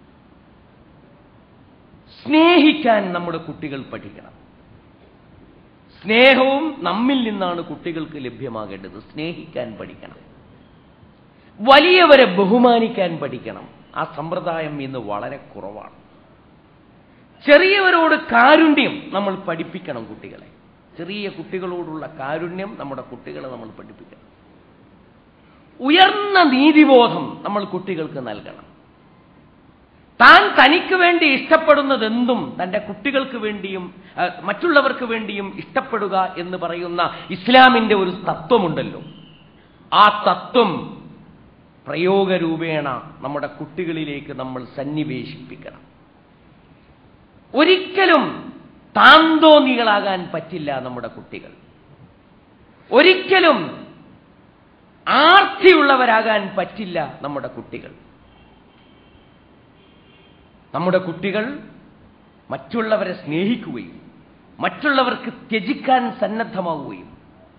സ്നേഹിക്കാൻ നമ്മുടെ കുട്ടികൾ പഠിക്കണം സ്നേഹവും നമ്മിൽ നിന്നാണ് കുട്ടികൾക്ക് ലഭ്യമാകേണ്ടത് സ്നേഹിക്കാൻ പഠിക്കണം വലിയവരെ ബഹുമാനിക്കാൻ പഠിക്കണം ആ സമ്പ്രദായം ഇന്ന് വളരെ കുറവാണ് ചെറിയവരോട് കാരുണ്യം നമ്മൾ പഠിപ്പിക്കണം കുട്ടികളെ ചെറിയ കുട്ടികളോടുള്ള കാരുണ്യം നമ്മുടെ കുട്ടികളെ നമ്മൾ പഠിപ്പിക്കണം ഉയർന്ന നീതിബോധം നമ്മൾ കുട്ടികൾക്ക് നൽകണം താൻ തനിക്ക് വേണ്ടി ഇഷ്ടപ്പെടുന്നതെന്തും തന്റെ കുട്ടികൾക്ക് വേണ്ടിയും ആ, മറ്റുള്ളവർക്ക് വേണ്ടിയും ഇഷ്ടപ്പെടുക എന്ന് പറയുന്ന ഇസ്ലാമിന്റെ ഒരു തത്വമുണ്ടല്ലോ ആ തത്വം പ്രയോഗരൂപേണ നമ്മുടെ കുട്ടികളിലേക്ക് നമ്മൾ സന്നിവേശിപ്പിക്കണം ഒരിക്കലും താന്തോന്നികളാകാൻ പറ്റില്ല നമ്മുടെ കുട്ടികൾ ഒരിക്കലും ആർത്തിയുള്ളവരാകാൻ പറ്റില്ല നമ്മുടെ കുട്ടികൾ നമ്മുടെ കുട്ടികൾ മറ്റുള്ളവരെ സ്നേഹിക്കുകയും മറ്റുള്ളവർക്ക് ത്യജിക്കാൻ സന്നദ്ധമാവുകയും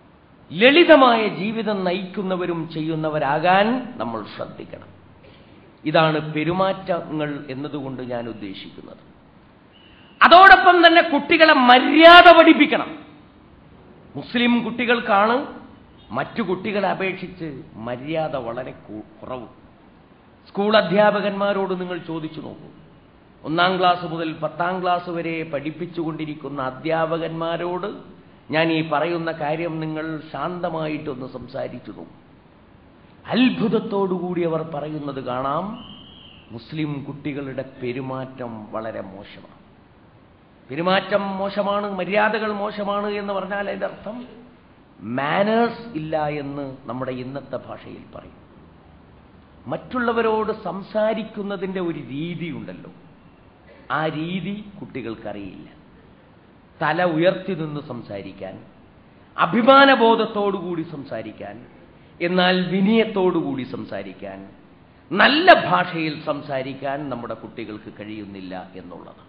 ലളിതമായ ജീവിതം നയിക്കുന്നവരും ചെയ്യുന്നവരാകാൻ നമ്മൾ ശ്രദ്ധിക്കണം ഇതാണ് പെരുമാറ്റങ്ങൾ എന്നതുകൊണ്ട് ഞാൻ ഉദ്ദേശിക്കുന്നത് അതോടൊപ്പം തന്നെ കുട്ടികളെ മര്യാദ പഠിപ്പിക്കണം മുസ്ലിം കുട്ടികൾക്കാണ് മറ്റു കുട്ടികളെ അപേക്ഷിച്ച് മര്യാദ വളരെ കു- കുറവ് സ്കൂൾ അധ്യാപകന്മാരോട് നിങ്ങൾ ചോദിച്ചു നോക്കൂ ഒന്നാം ക്ലാസ് മുതൽ പത്താം ക്ലാസ് വരെ പഠിപ്പിച്ചുകൊണ്ടിരിക്കുന്ന അധ്യാപകന്മാരോട് ഞാൻ ഈ പറയുന്ന കാര്യം നിങ്ങൾ ശാന്തമായിട്ടൊന്ന് സംസാരിച്ചു നോക്കൂ അത്ഭുതത്തോടുകൂടി അവർ പറയുന്നത് കാണാം മുസ്ലിം കുട്ടികളുടെ പെരുമാറ്റം വളരെ മോശമാണ് പെരുമാറ്റം മോശമാണ് മര്യാദകൾ മോശമാണ് എന്ന് പറഞ്ഞാൽ അതിൻ്റെ അർത്ഥം മാനേഴ്സ് ഇല്ല എന്ന് നമ്മുടെ ഇന്നത്തെ ഭാഷയിൽ പറയും മറ്റുള്ളവരോട് സംസാരിക്കുന്നതിൻ്റെ ഒരു രീതിയുണ്ടല്ലോ ആ രീതി കുട്ടികൾക്കറിയില്ല തല ഉയർത്തി നിന്ന് സംസാരിക്കാൻ അഭിമാനബോധത്തോടുകൂടി സംസാരിക്കാൻ എന്നാൽ വിനയത്തോടുകൂടി സംസാരിക്കാൻ നല്ല ഭാഷയിൽ സംസാരിക്കാൻ നമ്മുടെ കുട്ടികൾക്ക് കഴിയുന്നില്ല എന്നുള്ളത്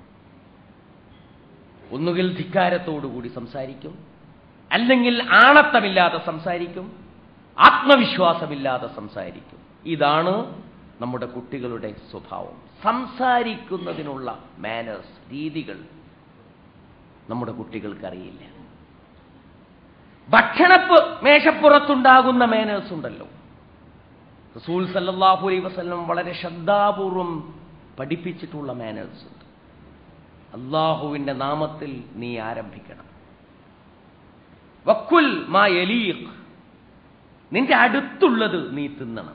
ഒന്നുകിൽ ധിക്കാരത്തോടുകൂടി സംസാരിക്കും അല്ലെങ്കിൽ ആണത്തമില്ലാതെ സംസാരിക്കും ആത്മവിശ്വാസമില്ലാതെ സംസാരിക്കും ഇതാണ് നമ്മുടെ കുട്ടികളുടെ സ്വഭാവം സംസാരിക്കുന്നതിനുള്ള മാനേഴ്സ് രീതികൾ നമ്മുടെ കുട്ടികൾക്കറിയില്ല ഭക്ഷണപ്പ് മേശപ്പുറത്തുണ്ടാകുന്ന മാനേഴ്സ് ഉണ്ടല്ലോ റസൂൽ സല്ലല്ലാഹു അലൈഹി വസല്ലം വളരെ ശ്രദ്ധാപൂർവം പഠിപ്പിച്ചിട്ടുള്ള മാനേഴ്സ് ഉണ്ട് അള്ളാഹുവിന്റെ നാമത്തിൽ നീ ആരംഭിക്കണം വക്കുൽ മാ യലീഖ് നിന്റെ അടുത്തുള്ളത് നീ തിന്നണം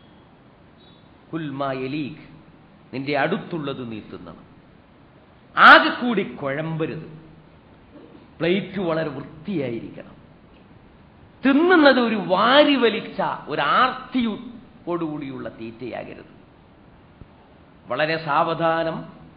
കുൽ മാ യലീഖ് നിന്റെ അടുത്തുള്ളത് നീ തിന്നണം ആകെ കൂടി കുഴമ്പരുത് പ്ലേറ്റ് വളരെ വൃത്തിയായിരിക്കണം തിന്നുന്നത് ഒരു വാരി വലിച്ച ഒരു ആർത്തിയോടുകൂടിയുള്ള തീറ്റയാകരുത് വളരെ സാവധാനം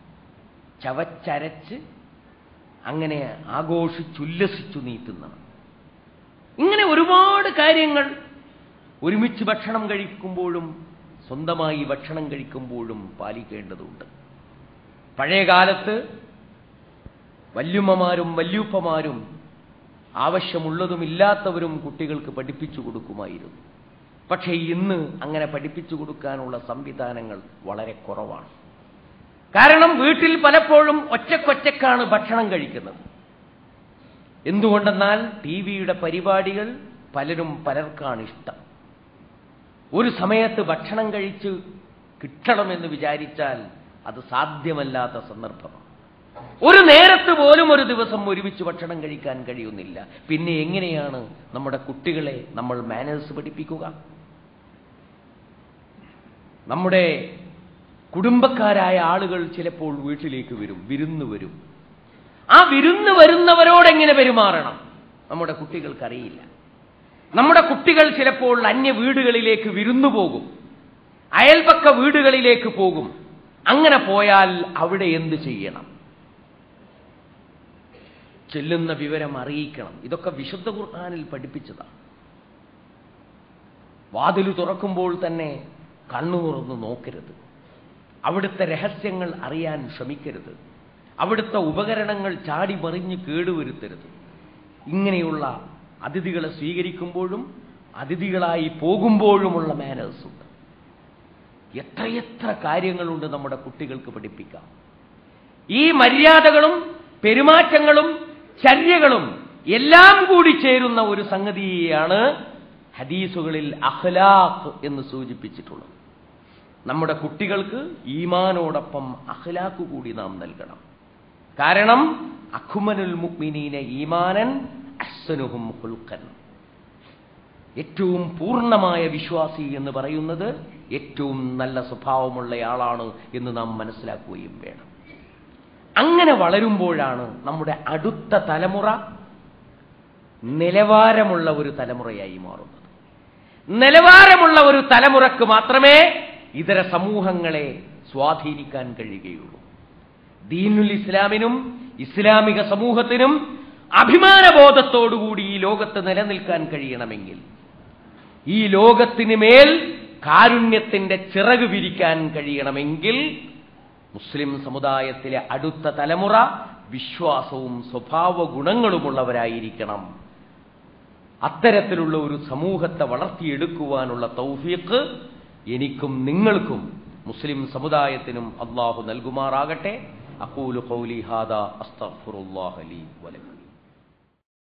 ചവച്ചരച്ച് അങ്ങനെ ആഘോഷിച്ചുല്ലസിച്ചു നീ തിന്നണം ഇങ്ങനെ ഒരുപാട് കാര്യങ്ങൾ ഒരുമിച്ച് ഭക്ഷണം കഴിക്കുമ്പോഴും സ്വന്തമായി ഭക്ഷണം കഴിക്കുമ്പോഴും പാലിക്കേണ്ടതുണ്ട് പഴയ കാലത്ത് വല്യുമ്മമാരും വല്യൂപ്പമാരും ആവശ്യമുള്ളതും ഇല്ലാത്തവരും കുട്ടികൾക്ക് പഠിപ്പിച്ചു കൊടുക്കുമായിരുന്നു പക്ഷേ ഇന്ന് അങ്ങനെ പഠിപ്പിച്ചു കൊടുക്കാനുള്ള സംവിധാനങ്ങൾ വളരെ കുറവാണ് കാരണം വീട്ടിൽ പലപ്പോഴും ഒറ്റക്കൊറ്റക്കാണ് ഭക്ഷണം കഴിക്കുന്നത് എന്തുകൊണ്ടെന്നാൽ ടി വിയുടെ പരിപാടികൾ പലരും പലർക്കാണ് ഇഷ്ടം ഒരു സമയത്ത് ഭക്ഷണം കഴിച്ച് കിട്ടണമെന്ന് വിചാരിച്ചാൽ അത് സാധ്യമല്ലാത്ത സന്ദർഭമാണ് ഒരു നേരത്ത് പോലും ഒരു ദിവസം ഒരുമിച്ച് ഭക്ഷണം കഴിക്കാൻ കഴിയുന്നില്ല പിന്നെ എങ്ങനെയാണ് നമ്മുടെ കുട്ടികളെ നമ്മൾ മാനേഴ്സ് പഠിപ്പിക്കുക നമ്മുടെ കുടുംബക്കാരായ ആളുകൾ ചിലപ്പോൾ വീട്ടിലേക്ക് വരും വിരുന്ന് വരും ആ വിരുന്ന് വരുന്നവരോട് എങ്ങനെ പെരുമാറണം നമ്മുടെ കുട്ടികൾക്കറിയില്ല നമ്മുടെ കുട്ടികൾ ചിലപ്പോൾ അന്യ വീടുകളിലേക്ക് വിരുന്നു പോകും അയൽപക്ക വീടുകളിലേക്ക് പോകും അങ്ങനെ പോയാൽ അവിടെ എന്ത് ചെയ്യണം ചെല്ലുന്ന വിവരം അറിയിക്കണം ഇതൊക്കെ വിശുദ്ധ ഖുർആാനിൽ പഠിപ്പിച്ചതാണ് വാതിൽ തുറക്കുമ്പോൾ തന്നെ കണ്ണു തുറന്ന് നോക്കരുത് അവിടുത്തെ രഹസ്യങ്ങൾ അറിയാൻ ശ്രമിക്കരുത് അവിടുത്തെ ഉപകരണങ്ങൾ ചാടി മറിഞ്ഞ് കേടുവരുത്തരുത് ഇങ്ങനെയുള്ള അതിഥികളെ സ്വീകരിക്കുമ്പോഴും അതിഥികളായി പോകുമ്പോഴുമുള്ള മാനേഴ്സ് ഉണ്ട് എത്രയെത്ര കാര്യങ്ങളുണ്ട് നമ്മുടെ കുട്ടികൾക്ക് പഠിപ്പിക്കാം ഈ മര്യാദകളും പെരുമാറ്റങ്ങളും ചര്യകളും എല്ലാം കൂടി ചേരുന്ന ഒരു സംഗതിയാണ് ഹദീസുകളിൽ അഖ്ലാഖ് എന്ന് സൂചിപ്പിച്ചിട്ടുള്ളത് നമ്മുടെ കുട്ടികൾക്ക് ഈമാനോടൊപ്പം അഖ്ലാഖ് കൂടി നാം നൽകണം കാരണം അഖുമനുൽ മുഅ്മിനീന ഈമാനൻ അഹ്സനുഹും ഖുൽഖൻ ഏറ്റവും പൂർണ്ണമായ വിശ്വാസി എന്ന് പറയുന്നത് ഏറ്റവും നല്ല സ്വഭാവമുള്ളയാളാണ് എന്ന് നാം മനസ്സിലാക്കുകയും വേണം അങ്ങനെ വളരുമ്പോഴാണ് നമ്മുടെ അടുത്ത തലമുറ നിലവാരമുള്ള ഒരു തലമുറയായി മാറുന്നത് നിലവാരമുള്ള ഒരു തലമുറക്ക് മാത്രമേ ഇതര സമൂഹങ്ങളെ സ്വാധീനിക്കാൻ കഴിയുകയുള്ളൂ ദീനുൽ ഇസ്ലാമിനും ഇസ്ലാമിക സമൂഹത്തിനും അഭിമാനബോധത്തോടുകൂടി ഈ ലോകത്ത് നിലനിൽക്കാൻ കഴിയണമെങ്കിൽ ഈ ലോകത്തിന് മേൽ കാരുണ്യത്തിന്റെ ചിറക് വിരിക്കാൻ കഴിയണമെങ്കിൽ മുസ്ലിം സമുദായത്തിലെ അടുത്ത തലമുറ വിശ്വാസവും സ്വഭാവ ഗുണങ്ങളുമുള്ളവരായിരിക്കണം അത്തരത്തിലുള്ള ഒരു സമൂഹത്തെ വളർത്തിയെടുക്കുവാനുള്ള തൗഫീഖ് എനിക്കും നിങ്ങൾക്കും മുസ്ലിം സമുദായത്തിനും അള്ളാഹു നൽകുമാറാകട്ടെ അഖൂലു ഖൗലി ഹാദാ അസ്തഗ്ഫിറുല്ലാഹ ലീ വലക്കും